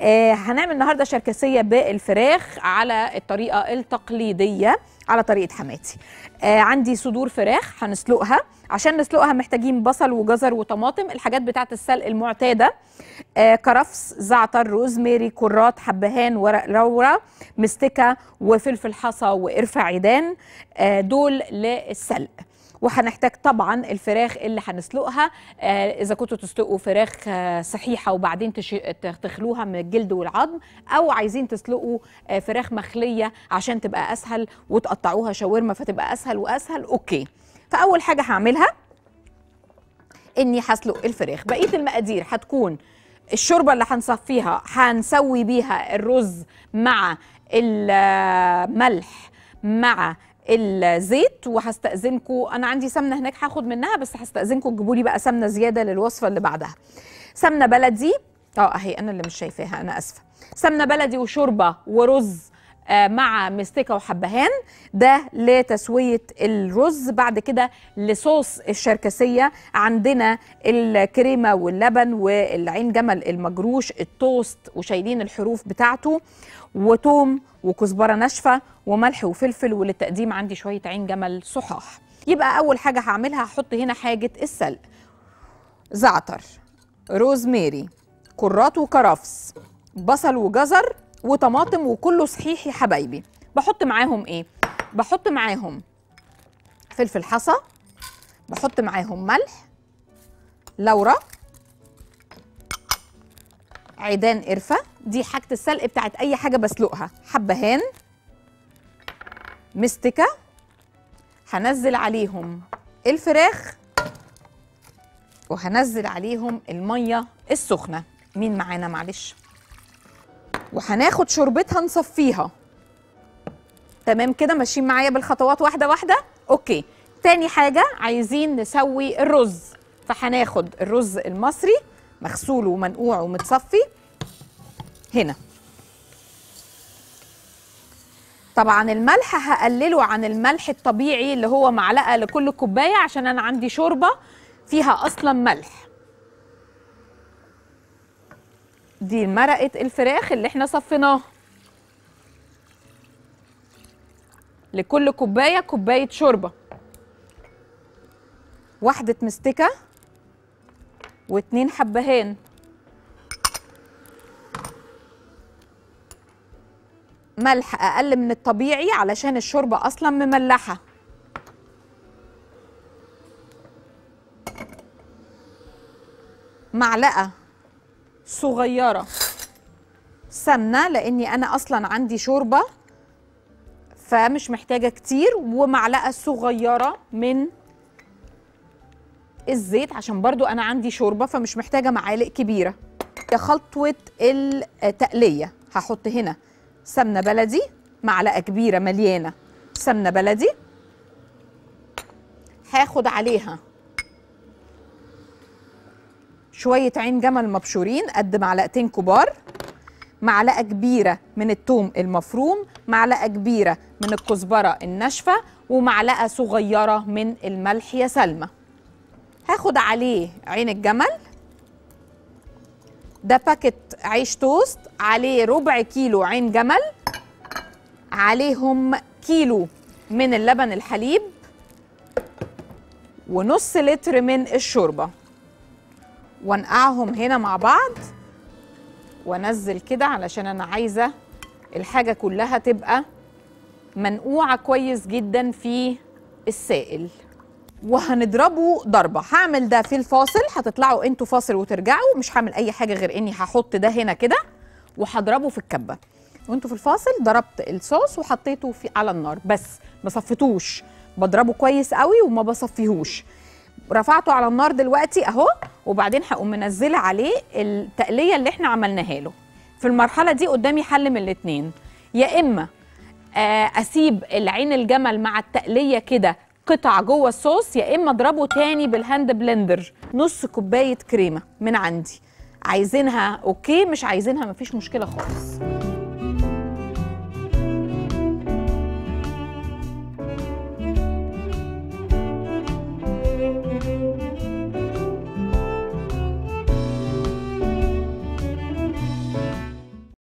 آه هنعمل النهارده شركسيه بالفراخ على الطريقه التقليديه على طريقه حماتي آه عندي صدور فراخ هنسلقها عشان نسلقها محتاجين بصل وجزر وطماطم الحاجات بتاعه السلق المعتاده آه كرفس زعتر روزماري كرات حبهان ورق لورا مستكه وفلفل حصى وقرفه عيدان آه دول للسلق وهنحتاج طبعا الفراخ اللي هنسلقها آه اذا كنتوا تسلقوا فراخ آه صحيحه وبعدين تش... تخلوها من الجلد والعظم او عايزين تسلقوا آه فراخ مخليه عشان تبقى اسهل وتقطعوها شاورما فتبقى اسهل واسهل اوكي فاول حاجه هعملها اني هسلق الفراخ بقيه المقادير هتكون الشوربه اللي هنصفيها هنسوي بيها الرز مع الملح مع الزيت وهستأذنكم انا عندي سمنه هناك هاخد منها بس هستأذنكم تجيبوا لي بقى سمنه زياده للوصفه اللي بعدها سمنه بلدي اه اهي انا اللي مش شايفاها انا اسفه سمنه بلدي وشوربه ورز آه مع مستكه وحبهان ده لتسويه الرز بعد كده لصوص الشركسيه عندنا الكريمه واللبن والعين جمل المجروش التوست وشايلين الحروف بتاعته وتوم وكزبره ناشفه وملح وفلفل وللتقديم عندي شويه عين جمل صحاح يبقى اول حاجه هعملها هحط هنا حاجه السلق زعتر روزماري كرات وكرفس بصل وجزر وطماطم وكله صحيح يا حبايبي بحط معاهم ايه بحط معاهم فلفل حصى بحط معاهم ملح لورا عيدان قرفه دي حاجه السلق بتاعت اي حاجه بسلقها حبهان مستكه هنزل عليهم الفراخ وهنزل عليهم الميه السخنه مين معانا معلش وهناخد شوربتها نصفيها تمام كده ماشيين معايا بالخطوات واحده واحده اوكي تاني حاجه عايزين نسوي الرز فهناخد الرز المصري مغسول ومنقوع ومتصفي هنا طبعا الملح هقلله عن الملح الطبيعي اللي هو معلقه لكل كوبايه عشان انا عندي شوربه فيها اصلا ملح دي مرقه الفراخ اللي احنا صفيناها لكل كوبايه كوبايه شوربه واحده مستكه واتنين حبهان ملح اقل من الطبيعي علشان الشوربه اصلا مملحه معلقه صغيره سمنه لاني انا اصلا عندي شوربه فمش محتاجه كتير ومعلقه صغيره من الزيت عشان برضو انا عندي شوربه فمش محتاجه معالق كبيره خلطه التقليه هحط هنا سمنه بلدي معلقه كبيره مليانه سمنه بلدي هاخد عليها شويه عين جمل مبشورين قد معلقتين كبار معلقه كبيره من الثوم المفروم معلقه كبيره من الكزبره الناشفه ومعلقه صغيره من الملح يا سلمى هاخد عليه عين الجمل ده باكت عيش توست عليه ربع كيلو عين جمل عليهم كيلو من اللبن الحليب ونص لتر من الشوربة وانقعهم هنا مع بعض وانزل كده علشان انا عايزة الحاجة كلها تبقى منقوعة كويس جدا في السائل وهنضربه ضربه هعمل ده في الفاصل هتطلعوا انتوا فاصل وترجعوا مش هعمل اي حاجه غير اني هحط ده هنا كده وهضربه في الكبه وانتوا في الفاصل ضربت الصوص وحطيته في على النار بس ما صفيتوش بضربه كويس قوي وما بصفيهوش رفعته على النار دلوقتي اهو وبعدين هقوم منزله عليه التقليه اللي احنا عملناها له في المرحله دي قدامي حل من الاتنين يا اما اسيب العين الجمل مع التقليه كده قطع جوه الصوص يا اما اضربه تاني بالهاند بلندر نص كوبايه كريمه من عندي عايزينها اوكي مش عايزينها مفيش مشكله خالص